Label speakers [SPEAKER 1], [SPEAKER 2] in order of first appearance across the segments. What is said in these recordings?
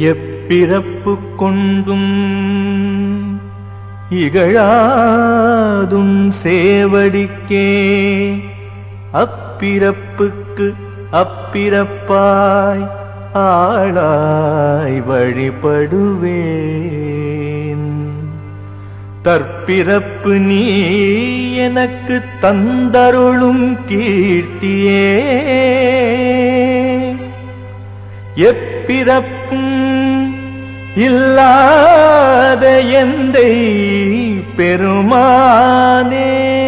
[SPEAKER 1] எப்பிறப்பு கொண்டும் இகழாதும் சேவடிக்கே அப்பிறப்புக்கு அப்பிறப்பாய் ஆளாய் வழிபடுவேன் தற்பிறப்பு நீ எனக்கு தந்தருளும் கீர்த்தியே எப்பிறப்பும் இல்லாத எந்தை பெருமானே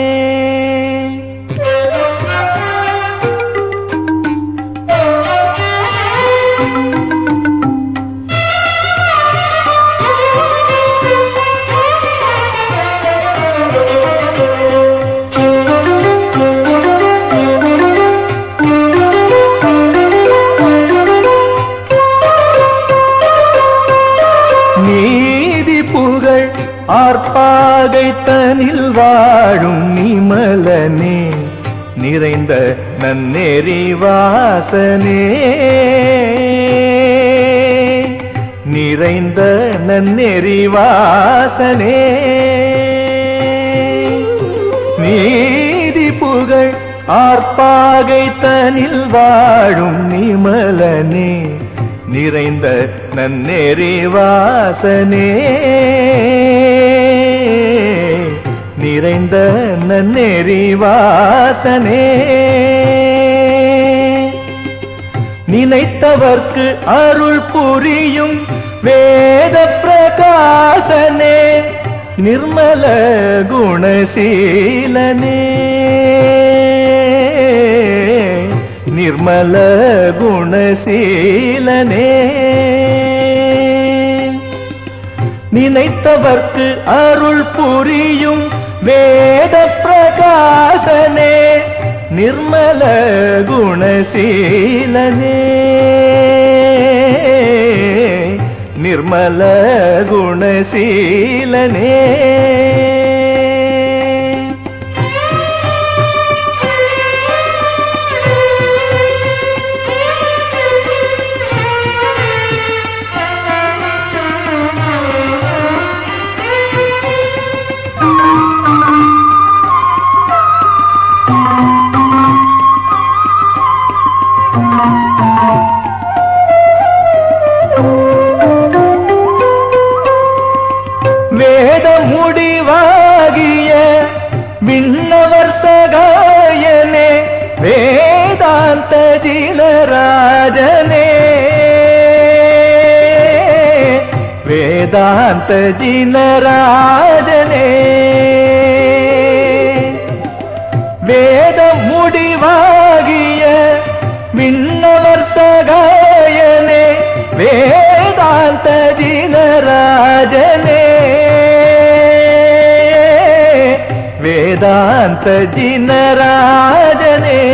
[SPEAKER 1] நீதி புகழ் ஆர்ப்பாகை தனில் வாழும் நிமலனே நிறைந்த நன்னெறி வாசனே நிறைந்த நன்னெறி வாசனே நீதி புகழ் ஆர்ப்பாகை தனில் வாழும் நிமலனே நிறைந்த நன்னெறி வாசனே நிறைந்த நன்னெறி வாசனே நினைத்தவர்க்கு அருள் புரியும் வேத பிரகாசனே நிர்மல குணசீலனே நிர்மல குணசீலனே நினைத்தவர்க்கு அருள் புரியும் வேத பிரகாசனே நிர்மல குணசீலனே நிர்மல குணசீலனே வேத முடிவாகிய விண்ணவர் சகாயனே வேதாந்த ஜினராஜனே வேதாந்த ஜினராஜனே வேத முடிவாகிய விண்ணவர் சகாயனே வேதாந்த ஜினராஜனே வேதாந்த ஜினராஜனே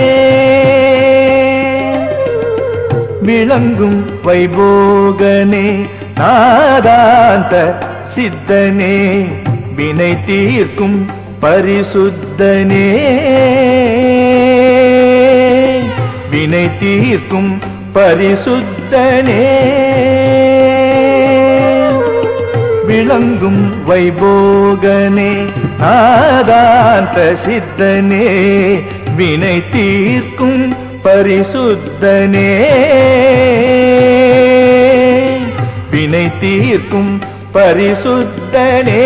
[SPEAKER 1] விளங்கும் வைபோகனே நாதாந்த சித்தனே வினை தீர்க்கும் பரிசுத்தனே வினை தீர்க்கும் பரிசுத்தனே விளங்கும் வைபோகனே ஆதாந்த சித்தனே வினை தீர்க்கும் பரிசுத்தனே வினை தீர்க்கும் பரிசுத்தனே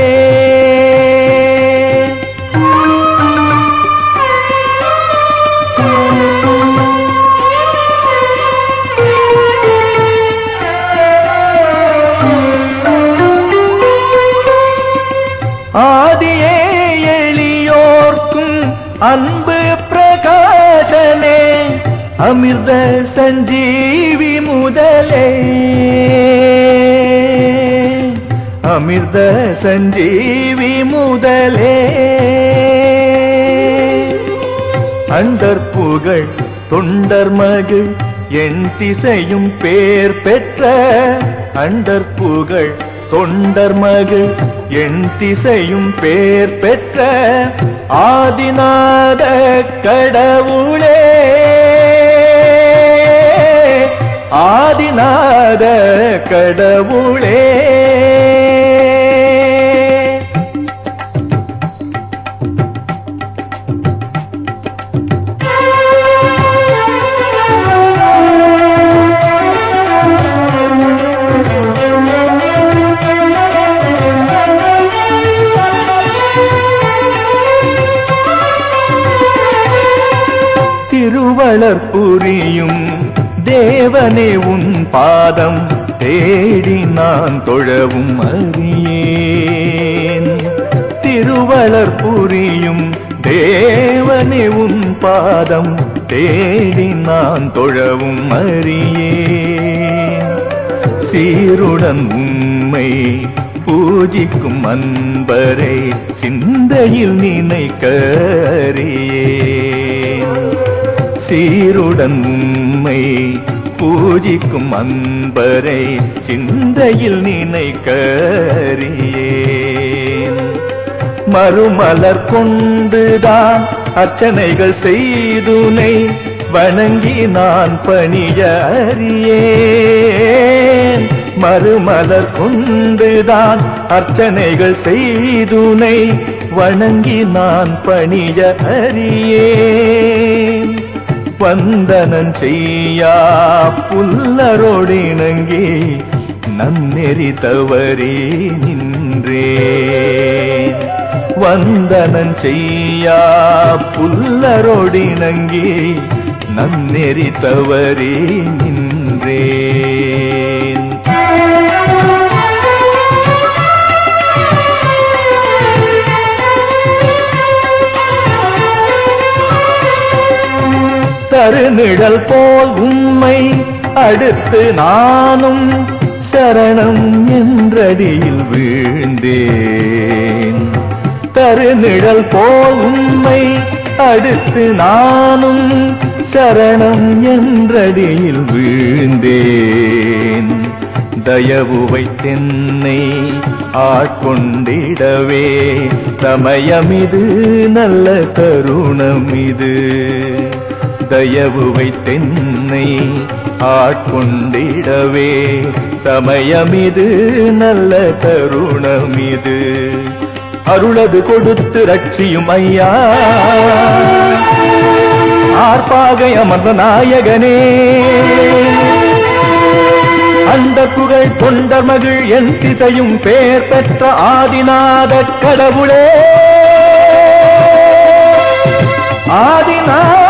[SPEAKER 1] ஆதியே எளியோர்க்கும் அன்பு பிரகாசனே அமிர்த சஞ்சீவி முதலே அமிர்த சஞ்சீவி முதலே அண்டர் புகழ் தொண்டர் மகிழ் என் திசையும் பேர் பெற்ற அண்டர் புகழ் தொண்டர் மகிழ் என் திசையும் பேர் பெற்ற ஆதிநாத கடவுளே ஆதிநாத கடவுளே திருவளர் புரியும் தேவனே உன் பாதம் தேடி நான் தொழவும் அறியேன் திருவளர் புரியும் தேவனே உன் பாதம் தேடி நான் தொழவும் அறியேன் சீருடன் உம்மை பூஜிக்கும் அன்பரை சிந்தையில் நினைக்க அறியேன் சீருடன் உம்மை பூஜிக்கும் அன்பரை சிந்தையில் நினைக்க அறியேன் மறுமலர் கொண்டுதான் அர்ச்சனைகள் செய்துனை வணங்கி நான் பணிய அறியேன் மறுமலர் கொண்டுதான் அர்ச்சனைகள் செய்துனை வணங்கி நான் பணிய அறியேன் வந்தனன் செய்யா புல்லரோடிணங்கி நன்னெறி தவறி நின்றேன் வந்தனன் செய்யா புல்லரோடிணங்கி நன்னெறி தவறி நின்றேன் தருநிழல் போல் உம்மை அடுத்து நானும் சரணம் என்றடியில் வீழ்ந்தேன் தருநிழல் போல் உம்மை அடுத்து நானும் சரணம் என்றடியில் வீழ்ந்தேன் தயவு வைத்தென்னை ஆட்கொண்டிடவே சமயமிது நல்ல தருணம் இது தயவு வைத்தென்னை ஆட்கொண்டிடவே சமயமிது நல்ல தருணம் இது அருளது கொடுத்து ரட்சியும் ஐயா ஆர்ப்பாகை அமர்ந்த நாயகனே அந்த புகழ் தொண்டர் மகிழ் என் திசையும் பேர் பெற்ற ஆதிநாத கடவுளே ஆதிநாத